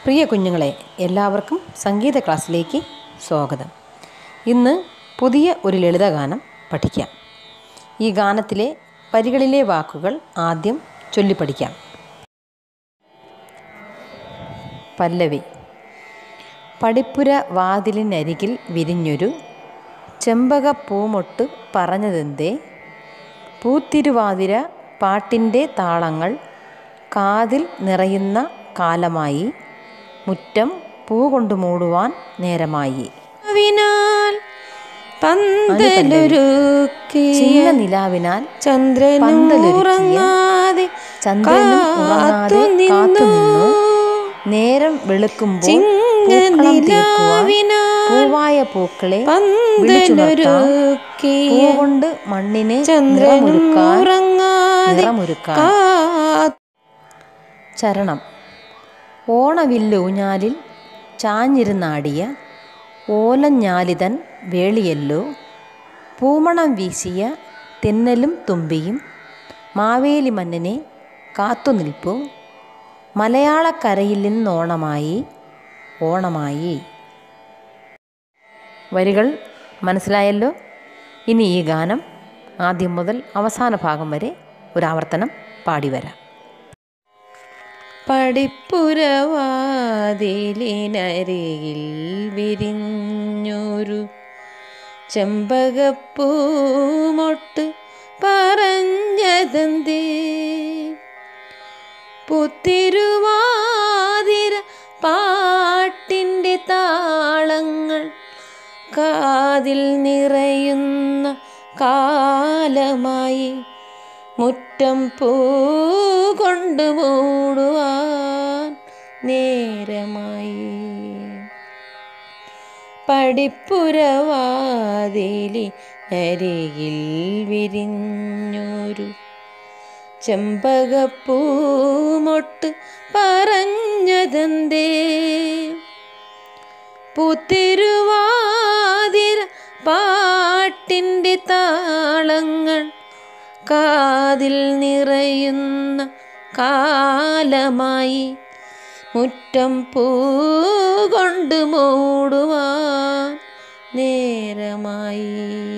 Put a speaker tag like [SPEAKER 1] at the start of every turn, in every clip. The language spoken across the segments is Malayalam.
[SPEAKER 1] പ്രിയ കുഞ്ഞുങ്ങളെ എല്ലാവർക്കും സംഗീത ക്ലാസ്സിലേക്ക് സ്വാഗതം ഇന്ന് പുതിയ ഒരു ലളിതഗാനം പഠിക്കാം ഈ ഗാനത്തിലെ വരികളിലെ വാക്കുകൾ ആദ്യം ചൊല്ലിപ്പഠിക്കാം പല്ലവി പടിപ്പുര വാതിലിനരികിൽ വിരിഞ്ഞൊരു ചെമ്പക പൂമൊട്ട് പറഞ്ഞതെന്തേ പൂത്തിരുവാതിര പാട്ടിൻ്റെ താളങ്ങൾ കാതിൽ നിറയുന്ന കാലമായി മുറ്റം പൂ കൊണ്ട് മൂടുവാൻ നേരമായി
[SPEAKER 2] വിനാൽ പന്തലൊരുക്കിയ
[SPEAKER 1] ചിന്ന നിലാവിനാൽ
[SPEAKER 2] ചന്ദ്രനും
[SPEAKER 1] പന്തലൊരുക്കിയ
[SPEAKER 2] ഉറങ്ങാതെ
[SPEAKER 1] ചന്ദ്രനും ഉറങ്ങാതെ കാത്തുനിന്നു നേരം വെളുക്കുമ്പോൾ പൂക്കളം തീർക്കുവാൻ പൂവായ പൂക്കളെ വിളിച്ചുണർത്താൻ
[SPEAKER 2] പന്തലൊരുക്കിയ
[SPEAKER 1] പൂകൊണ്ട് മണ്ണിന്
[SPEAKER 2] ചന്ദ്രനും
[SPEAKER 1] നിറമൊരുക്കാൻ
[SPEAKER 2] ഉറങ്ങാതെ
[SPEAKER 1] നിറമൊരുക്കാൻ
[SPEAKER 2] കാ-
[SPEAKER 1] ചരണം ഓണവില്ലൂഞ്ഞാലിൽ ചാഞ്ഞിരുന്നാടിയ ഓലഞ്ഞാലിതൻ വേളിയല്ലോ പൂമണം വീശിയ തെന്നലും തുമ്പിയും മാവേലി മന്നനെ കാത്തുനിൽപ്പു മലയാളക്കരയിൽ നിന്നോണമായി ഓണമായി വരികൾ മനസ്സിലായല്ലോ ഇനി ഈ ഗാനം ആദ്യം മുതൽ അവസാന ഭാഗം വരെ ഒരാവർത്തനം പാടിവരാം
[SPEAKER 2] പടിപ്പുരവാതിലിനരികിൽ വിരിഞ്ഞൊരു ചെമ്പകപ്പൂമൊട്ട് പറഞ്ഞതെന്തേ പുത്തിരുവാതിര പാട്ടിൻ്റെ താളങ്ങൾ കാതിൽ നിറയുന്ന കാലമായി മുറ്റം പൂ കൊണ്ട് മൂടുവാൻ നേരമായി പടിപ്പുരവാതിലി അരികിൽ വിരിഞ്ഞൊരു ചെമ്പകപ്പൂമൊട്ട് പറഞ്ഞതെന്തേ പുത്തിരുവാതിര പാട്ടിൻ്റെ താളങ്ങൾ കാതിൽ നിറയുന്ന കാലമായി മുറ്റം പൂ കൊണ്ട് മൂടുവാൻ നേരമായി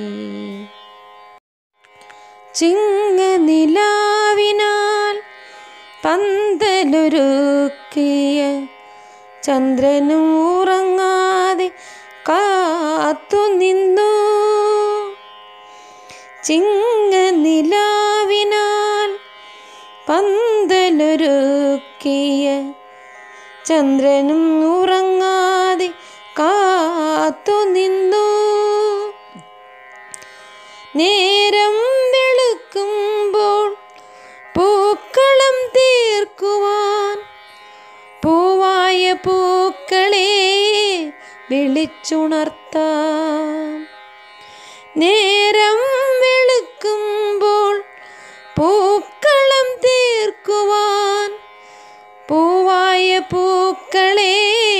[SPEAKER 2] ചിങ്ങനിലാവിനാൽ പന്തലൊരുക്കിയ ചന്ദ്രനും ഉറങ്ങാതെ കാത്തുനിന്നു ചിങ്ങനിലാവിനാൽ പന്തലൊരുക്കിയ ചന്ദ്രനും ഉറങ്ങാതെ കാത്തുനിന്നു നേരം വെളുക്കുമ്പോൾ പൂക്കളം തീർക്കുവാൻ പൂവായ പൂക്കളെ വിളിച്ചുണർത്താം നേരം വെളുക്കുമ്പോൾ പൂക്കളം തീർക്കുവാൻ പൂവായ പൂക്കളെ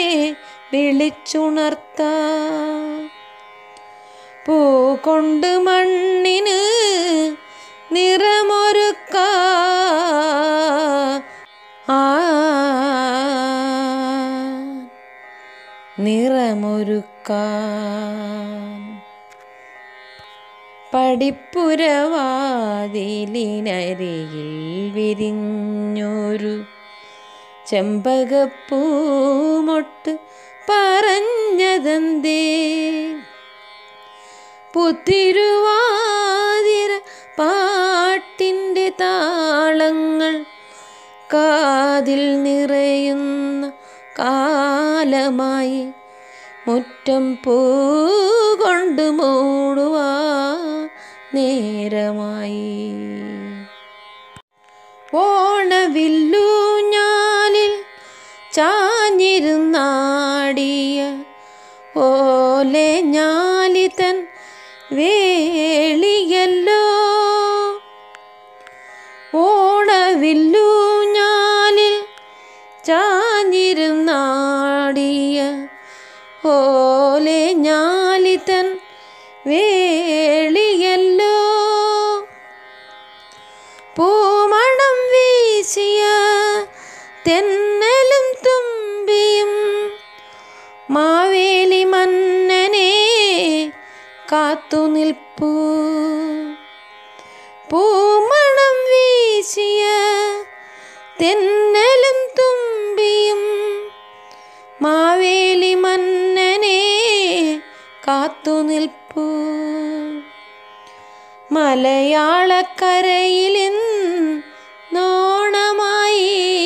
[SPEAKER 2] വിളിച്ചുണർത്താം പൂ കൊണ്ട് മണ്ണിന് നിറമൊരുക്ക ആ നിറമൊരുക്കാൻ പടിപ്പുരവാതിലിനരികിൽ വിരിഞ്ഞൊരു ചെമ്പകപ്പൂമൊട്ട് പറഞ്ഞതെന്തേ പുത്തിരുവാതിര പാട്ടിൻ്റെ താളങ്ങൾ കാതിൽ നിറയുന്ന കാലമായി മുറ്റം പൂ കൊണ്ട് മൂടുവാ നേരമായി ഓണവില്ലൂഞ്ഞാലിൽ ചാഞ്ഞിരുന്നാടിയ ഓലെ ഞാലിതൻ വേളിയല്ലോ ഓണവില്ലൂഞ്ഞാലിൽ ചാഞ്ഞിരുന്നാടിയ ഓലെ ഞാലിതൻ വേളിയല്ലോ പൂമണം വീശിയ തെന്നലും തുമ്പിയും കാത്തു നിൽപ്പൂ പൂമണം വീശിയ തെന്നലും തുമ്പിയും മാവേലി മന്നനെ കാത്തു നിൽപ്പൂ മലയാളക്കരയിലിൻ നോണമായി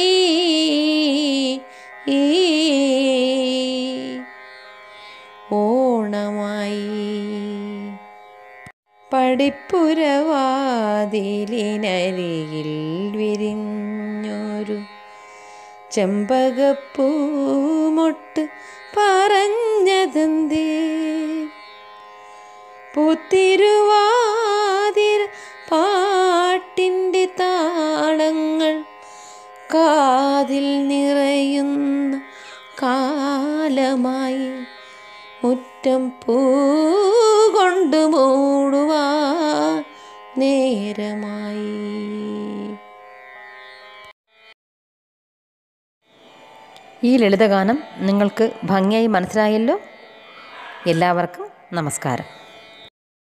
[SPEAKER 2] ഓണമായി പടിപ്പുരവാതിലിനരികിൽ വിരിഞ്ഞൊരു ചെമ്പകപ്പൂമൊട്ട് പറഞ്ഞതെന്തേ പൂത്തിരുവാതിര പാട്ടിൻ്റെ താളങ്ങൾ കാതിൽ നിറയുന്ന കാലമായി മുറ്റം പൂ കൊണ്ട് മൂടുവാൻ നേരമായി
[SPEAKER 1] ഈ ലളിതഗാനം നിങ്ങൾക്ക് ഭംഗിയായി മനസ്സിലായല്ലോ എല്ലാവർക്കും നമസ്കാരം